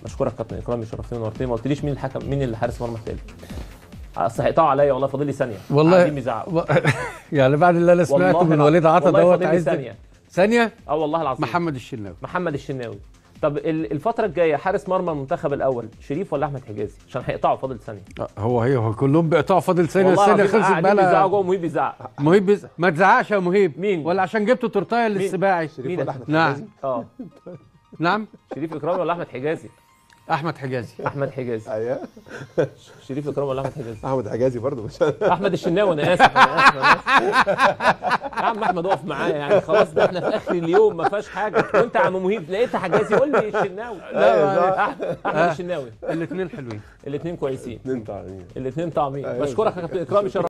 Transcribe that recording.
بشكرك كابتن اكرامي شرفتني ونورتني ما قلتليش مين الحكم مين اللي حارس مرمى التالت اصل هيقطعوا عليا والله فاضل لي ثانيه والله قاعدين بيزعقوا و- يعني بعد اللي انا سمعته والله من الع- وليد عطا والله دوت فاضل لي عايز ثانيه ثانيه اه والله العظيم محمد الشناوي محمد الشناوي طب ال- الفترة الجاية حارس مرمى المنتخب الأول شريف ولا أحمد حجازي؟ عشان هيقطعوا فاضل ثانية. آه، هو هي هو كلهم بيقطعوا فاضل ثانيه والله الثانيه العظيم خلصت قاعدين بيزعقوا بقى جوه مهيب بيزعق. مهيب بيز... ما تزعقش يا مهيب مين؟ ولا عشان جبتوا تورتايه للسباعي شريف مين؟ ولا احمد نعم. حجازي؟ اه نعم شريف إكرامي ولا أحمد حجازي؟ احمد حجازي أحمد حجازي. ايوه شريف إكرامي ولا أحمد حجازي؟ احمد حجازي برضه مش أحمد الشناوي أنا آسف أنا آسف أنا آسف. يا عم أحمد اقف معايا يعني خلاص ده إحنا في آخر اليوم ما فيهاش حاجة وأنت يا عم مهيب لقيت حجازي قول لي الشناوي. لا أحمد أحمد الشناوي الاثنين حلوين الاثنين كويسين اتنين طالعين الاثنين طعمين أيوة. بشكرك يا كابتن إكرامي شرف